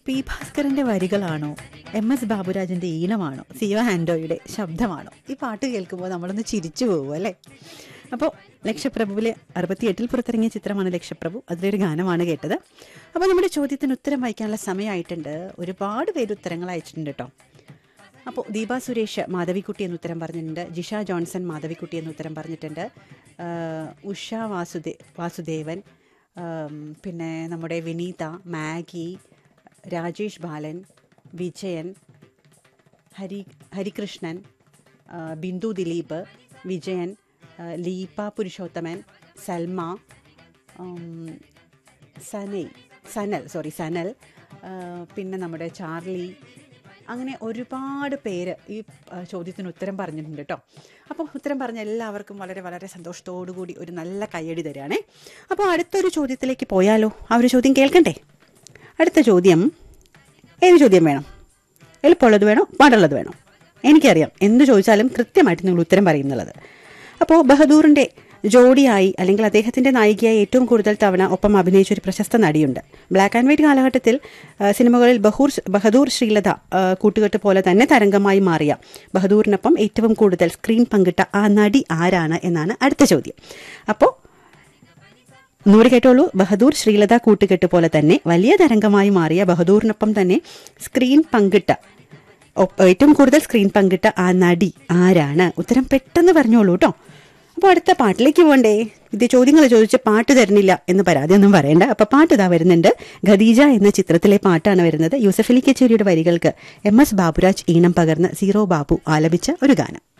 P ഭാസ്കരന്റെ വരികളാണോ M S ബാബുരാജിന്റെ ഈണമാണോ സിയോ ആൻഡോയുടെ ശബ്ദമാണോ ഈ പാട്ട് കേൾക്കുമ്പോൾ നമ്മളൊന്ന് ചിരിച്ചു പോകും അല്ലേ അപ്പോൾ ലക്ഷപ്രഭുവിലെ അറുപത്തിയെട്ടിൽ പുറത്തിറങ്ങിയ ചിത്രമാണ് ലക്ഷപ്രഭു അതിലൊരു ഗാനമാണ് കേട്ടത് അപ്പോൾ നമ്മുടെ ചോദ്യത്തിന് ഉത്തരം വായിക്കാനുള്ള സമയമായിട്ടുണ്ട് ഒരുപാട് പേര് ഉത്തരങ്ങൾ അയച്ചിട്ടുണ്ട് കേട്ടോ അപ്പോൾ ദീപ സുരേഷ് മാധവിക്കുട്ടി എന്ന് ഉത്തരം പറഞ്ഞിട്ടുണ്ട് ജിഷ ജോൺസൺ മാധവിക്കുട്ടി എന്ന് ഉത്തരം പറഞ്ഞിട്ടുണ്ട് ആ, ഉഷ വാസുദേ വാസുദേവൻ ആം, പിന്നെ നമ്മുടെ വിനീത മാഗി രാജേഷ് ബാലൻ വിജയൻ ഹരി ഹരികൃഷ്ണൻ ആ, ബിന്ദു ദിലീപ് വിജയൻ ആ, ലീപ പുരുഷോത്തമൻ സൽമ ഉം, സനൽ സനൽ സോറി സനൽ ആ, പിന്നെ നമ്മുടെ ചാർലി അങ്ങനെ ഒരുപാട് പേര് ഈ ആ, ചോദ്യത്തിന് ഉത്തരം പറഞ്ഞിട്ടുണ്ട് കേട്ടോ അപ്പോൾ ഉത്തരം പറഞ്ഞ എല്ലാവർക്കും വളരെ വളരെ സന്തോഷത്തോടു കൂടി ഒരു നല്ല കയ്യടി തരികയാണേ അപ്പോൾ അടുത്തൊരു ചോദ്യത്തിലേക്ക് പോയാലോ ആ ഒരു ചോദ്യം കേൾക്കണ്ടേ അടുത്ത ചോദ്യം ഏത് ചോദ്യം വേണം എളുപ്പമുള്ളത് വേണോ പാടുള്ളത് വേണോ എനിക്കറിയാം എന്ത് ചോദിച്ചാലും കൃത്യമായിട്ട് നിങ്ങൾ ഉത്തരം പറയുന്നുള്ളത് അപ്പോൾ ബഹദൂറിൻ്റെ ജോഡിയായി അല്ലെങ്കിൽ അദ്ദേഹത്തിൻ്റെ നായികയായി ഏറ്റവും കൂടുതൽ തവണ ഒപ്പം അഭിനയിച്ച ഒരു പ്രശസ്ത നടിയുണ്ട് ബ്ലാക്ക് ആൻഡ് വൈറ്റ് കാലഘട്ടത്തിൽ ആ, സിനിമകളിൽ ബഹൂർ ബഹദൂർ ശ്രീലത ആ, കൂട്ടുകെട്ട് പോലെ തന്നെ തരംഗമായി മാറിയ ബഹദൂറിനൊപ്പം ഏറ്റവും കൂടുതൽ സ്ക്രീൻ പങ്കിട്ട ആ നടി ആരാണ് എന്നാണ് അടുത്ത ചോദ്യം അപ്പോൾ ഒന്നുകൂടി കേട്ടോളൂ ബഹദൂർ ശ്രീലത കൂട്ടുകെട്ട് പോലെ തന്നെ വലിയ തരംഗമായി മാറിയ ബഹദൂറിനൊപ്പം തന്നെ സ്ക്രീൻ പങ്കിട്ട ഒപ്പ- ഏറ്റവും കൂടുതൽ സ്ക്രീൻ പങ്കിട്ട ആ നടി ആരാണ് ഉത്തരം പെട്ടെന്ന് പറഞ്ഞോളൂ കേട്ടോ അപ്പോൾ അടുത്ത പാട്ടിലേക്ക് പോകണ്ടേ ഇത് ചോദ്യങ്ങൾ ചോദിച്ച് പാട്ട് തരുന്നില്ല എന്ന് പരാതിയൊന്നും പറയണ്ട അപ്പോൾ പാട്ട് ഇതാ വരുന്നുണ്ട് ഖദീജ എന്ന ചിത്രത്തിലെ പാട്ടാണ് വരുന്നത് യൂസഫ് അലി കച്ചേരിയുടെ വരികൾക്ക് എം എസ് ബാബുരാജ് ഈണം പകർന്ന് സീറോ ബാബു ആലപിച്ച ഒരു ഗാനം